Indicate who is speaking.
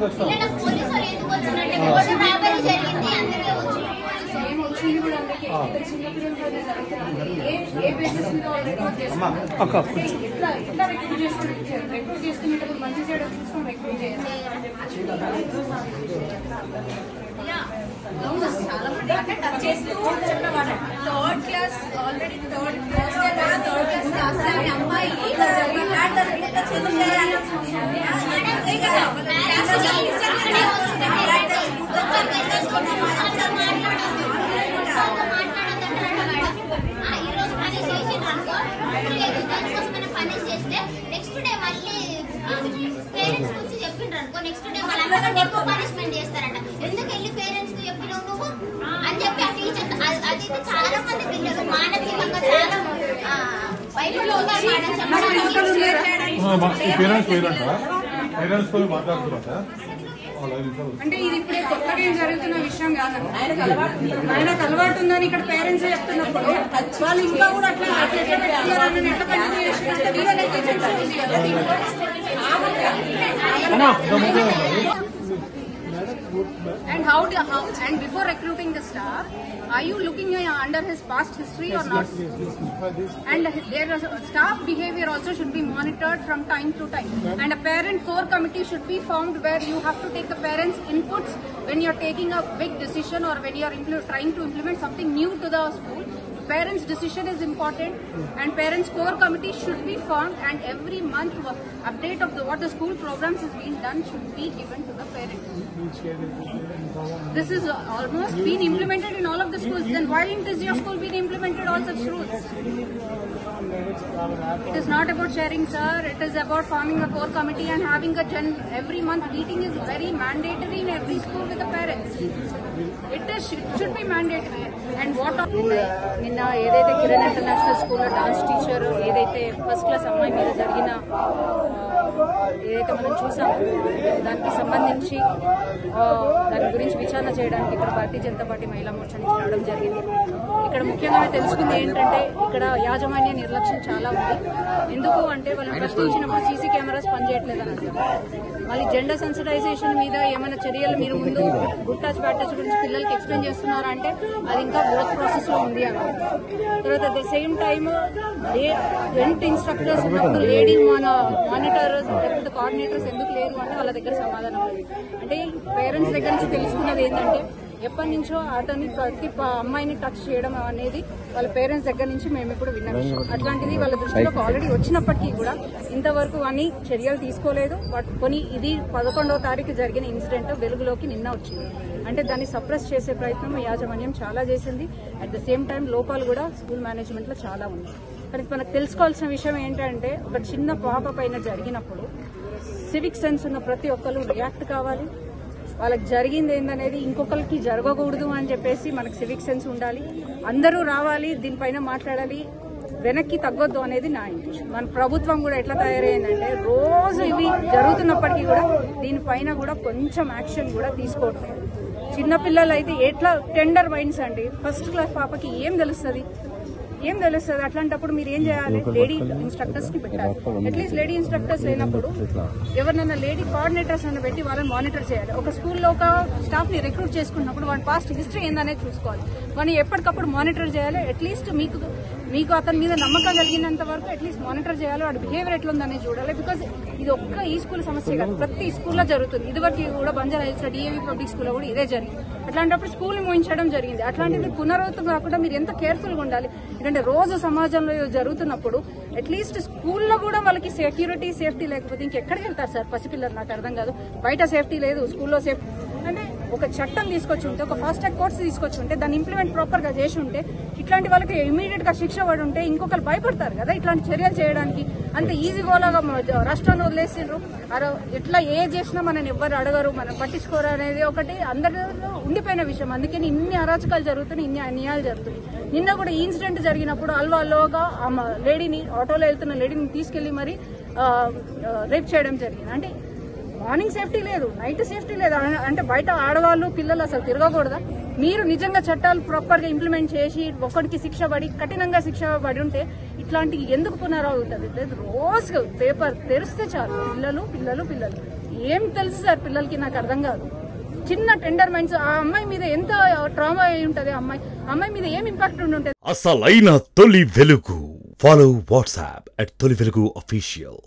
Speaker 1: ఇలా పోలీసు వాళ్ళు ఎందుకు వచ్చినట్టే రోడ్డు రాబడి జరిగింది అందుకే వచ్చిన
Speaker 2: ఏం వచ్చింది కూడా అందుకే ఇద్దరు చిన్నపిల్లలు కదా జరుగుతున్నారు. ఏ ఏ బేసిస్ మీద వాళ్ళు రిక్రూట్ చేస్తున్నారు అంటే ఎట్లా ఎట్లా రిక్రూట్ చేసుకుని రిక్రూట్ చేసుకునేటప్పుడు మంచి చేయడం చూసుకొని రిక్రూట్ చేయాలి
Speaker 3: third class already third class third class class అనే అమ్మాయి ఇలా జరిగింది అంటే ఇంకా చదువుతారని అంతే కదా
Speaker 1: నెక్స్ట్ డే మళ్ళీ పేరెంట్స్ గురించి చెప్పిండ్రు అనుకో నెక్స్ట్ డే మళ్ళీ అంతకంటే ఎక్కువ పనిష్మెంట్ చేస్తారట ఎందుకు వెళ్ళి పేరెంట్స్ కు చెప్పినావు నువ్వు అని చెప్పి ఆ టీచర్ అది అయితే చాలా మంది పిల్లలు మానసికంగా చాలా ఆ, వైపులో ఉన్నారు మేడం చెప్పడానికి
Speaker 4: పేరెంట్స్ పోయినట్ట పేరెంట్స్ పోయి మాట్లాడుతున్నారట వాళ్ళ ఐదు నిమిషాలు
Speaker 2: అంటే ఇది ఇప్పుడే కొత్తగా ఏం జరుగుతున్న విషయం కాదు ఆయనకు అలవాటు ఉందని ఇక్కడ పేరెంట్స్ చెప్తున్నప్పుడు వాళ్ళు ఇంకా కూడా అట్లా అట్లా ఎట్లా పెట్టుకున్నారని ఎట్లా కంటిన్యూ చేసినట్టు వీళ్ళ నెగ్లిజెన్స్ ఉంది కదా దీంట్లో. And how, do, how and before recruiting the staff, are you looking uh, under his past history or not? And their uh, staff behavior also should be monitored from time to time. And a parent core committee should be formed where you have to take the parents' inputs when you're taking a big decision or when you're impl- trying to implement something new to the school. Parents' decision is important, and parents' core committee should be formed. And every month, uh, update of the, what the school programs is being done should be given to the parent. This is uh, almost been implemented in all of the schools. Then why isn't is your school been implemented all such rules? It is not about sharing, sir. It is about forming a core committee and having a gen every month meeting is very mandatory in every school with the parents. It is it should be mandatory. And what of
Speaker 5: నిన్న ఏదైతే Kiran international స్కూల్లో dance teacher ఏదైతే first class అమ్మాయి మీద జరిగిన ఆ, ఏదైతే మనం చూసామో దానికి సంబంధించి ఆ, దాని గురించి విచారణ చేయడానికి ఇక్కడ భారతీయ జనతా పార్టీ మహిళా మోర్చా నుంచి రావడం జరిగింది ఇక్కడ ముఖ్యంగా తెలుసుకుంది ఏంటంటే ఇక్కడ యాజమాన్య నిర్లక్ష్యం చాలా ఉంది ఎందుకు అంటే వాళ్ళని ప్రశ్నించినప్పుడు సీసీ కెమెరాస్ పనిచేయట్లేదు అని అంటున్నారు మళ్ళీ జెండర్ సెన్సిటైజేషన్ మీద ఏమైనా చర్యలు మీరు ముందు గుడ్ టచ్ బ్యాడ్ టచ్ గురించి పిల్లలకి ఎక్స్ప్లెయిన్ చేస్తున్నారా అంటే అది ఇంకా గ్రోత్ ప్రాసెస్ లో ఉంది అని తర్వాత at the same time rent instructors ఉన్నప్పుడు లేడీ మన మానిటర్స్ లేకపోతే కోఆర్డినేటర్స్ ఎందుకు లేదు అంటే వాళ్ళ దగ్గర సమాధానం లేదు అంటే పేరెంట్స్ దగ్గర నుంచి తెలుసుకున్నది ఏంటంటే ఎప్పటి నుంచో అతన్ని ప్రతి ప- అమ్మాయిని టచ్ చేయడం అనేది వాళ్ళ పేరెంట్స్ దగ్గర నుంచి మేము ఇప్పుడు విన్న విషయం అట్లాంటిది వాళ్ళ దృష్టిలోకి ఆల్రెడీ వచ్చినప్పటికీ కూడా ఇంతవరకు అని చర్యలు తీసుకోలేదు బట్ కొని ఇది పదకొండవ తారీఖు జరిగిన ఇన్సిడెంట్ వెలుగులోకి నిన్న వచ్చింది అంటే దాన్ని సప్రెస్ చేసే ప్రయత్నం యాజమాన్యం చాలా చేసింది అట్ ద సేమ్ టైం లోపాలు కూడా స్కూల్ మేనేజ్మెంట్ లో చాలా ఉంది కానీ మనకు తెలుసుకోవాల్సిన విషయం ఏంటంటే ఒక చిన్న పాప పైన జరిగినప్పుడు సివిక్ సెన్స్ ఉన్న ప్రతి ఒక్కరు రియాక్ట్ కావాలి వాళ్ళకి జరిగింది ఏందనేది ఇంకొకరికి జరగకూడదు అని చెప్పేసి మనకు సివిక్ సెన్స్ ఉండాలి అందరూ రావాలి దీనిపైన మాట్లాడాలి వెనక్కి తగ్గొద్దు అనేది నా ఇంటెన్షన్ మన ప్రభుత్వం కూడా ఎట్లా తయారైందంటే రోజు ఇవి జరుగుతున్నప్పటికీ కూడా దీనిపైన కూడా కొంచెం యాక్షన్ కూడా తీసుకోవట్లేదు చిన్నపిల్లలు అయితే ఎట్లా టెండర్ మైండ్స్ అండి ఫస్ట్ క్లాస్ పాపకి ఏం తెలుస్తుంది ఏం తెలుస్తుంది అట్లాంటప్పుడు మీరు ఏం చేయాలి లేడీ ఇన్స్ట్రక్టర్స్ ని పెట్టాలి అట్లీస్ట్ లేడీ ఇన్స్ట్రక్టర్స్ లేనప్పుడు ఎవరినైనా లేడీ కోఆర్డినేటర్స్ అని పెట్టి వాళ్ళని మానిటర్ చేయాలి ఒక స్కూల్లో ఒక స్టాఫ్ ని రిక్రూట్ చేసుకున్నప్పుడు వాడి పాస్ట్ హిస్టరీ ఏందనేది చూసుకోవాలి వాడిని ఎప్పటికప్పుడు మానిటర్ చేయాలి అట్లీస్ట్ మీకు మీకు అతని మీద నమ్మకం కలిగినంత వరకు అట్లీస్ట్ మానిటర్ చేయాలి వాడి బిహేవియర్ ఎట్లుందనేది చూడాలి బికాజ్ ఇది ఒక్క ఈ స్కూల్ సమస్య కాదు ప్రతి స్కూల్లో జరుగుతుంది ఇదివరకు కూడా బంజారా హిల్స్ డిఏవి పబ్లిక్ స్కూల్లో కూడా ఇదే జరిగింది అట్లాంటప్పుడు స్కూల్ మోయించడం జరిగింది అట్లాంటిది పునరావృతం కాకుండా మీరు ఎంత కేర్ఫుల్ గా ఉండాలి ఎందుకంటే రోజు సమాజంలో ఇది జరుగుతున్నప్పుడు అట్లీస్ట్ స్కూల్లో కూడా వాళ్ళకి సెక్యూరిటీ సేఫ్టీ లేకపోతే ఇంకెక్కడికి వెళ్తారు సార్ పసిపిల్లలు నాకు అర్థం కాదు బయట సేఫ్టీ లేదు స్కూల్లో సేఫ్టీ అంటే ఒక చట్టం తీసుకొచ్చి ఉంటే ఒక ఫాస్ట్ ట్రాక్ కోర్స్ తీసుకొచ్చి ఉంటే దాన్ని ఇంప్లిమెంట్ ప్రాపర్ గా చేసి ఉంటే ఇట్లాంటి వాళ్ళకి ఇమీడియట్ గా శిక్ష పడి ఉంటే ఇంకొకరు భయపడతారు కదా ఇట్లాంటి చర్యలు చేయడానికి అంత ఈజీ గోలాగా మన రాష్ట్రాన్ని వదిలేసిండ్రు అరే ఎట్లా ఏ చేసినా మనని ఎవ్వరు అడగరు మనం పట్టించుకోరు అనేది ఒకటి అందరిలో ఉండిపోయిన విషయం అందుకని ఇన్ని అరాచకాలు జరుగుతున్నాయి ఇన్ని అన్యాయాలు జరుగుతున్నాయి నిన్న కూడా ఈ ఇన్సిడెంట్ జరిగినప్పుడు అల్వా అల్లోగా ఆ మ- లేడీని ఆటోలో వెళ్తున్న లేడీని తీసుకెళ్లి మరి రేప్ చేయడం జరిగింది అంటే మార్నింగ్ సేఫ్టీ లేదు నైట్ సేఫ్టీ లేదు అన- అంటే బయట ఆడవాళ్ళు పిల్లలు అసలు తిరగకూడదా మీరు నిజంగా చట్టాలు ప్రాపర్ గా ఇంప్లిమెంట్ చేసి ఒకరికి శిక్ష పడి కఠినంగా శిక్ష పడి ఉంటే
Speaker 2: ఇట్లాంటి ఎందుకు పునరావుతుంది లేదు రోజు పేపర్ తెరిస్తే చాలు పిల్లలు పిల్లలు పిల్లలు ఏం తెలుసు సార్ పిల్లలకి నాకు అర్థం కాదు చిన్న టెండర్ మైండ్స్ ఆ అమ్మాయి మీద ఎంత ట్రామా అయి ఉంటుంది ఆ అమ్మాయి ఆ అమ్మాయి మీద ఏం ఇంపాక్ట్ ఉండి ఉంటుంది
Speaker 6: అసలైన తొలి వెలుగు ఫాలో వాట్సాప్ అట్ తొలి వెలుగు అఫీషియల్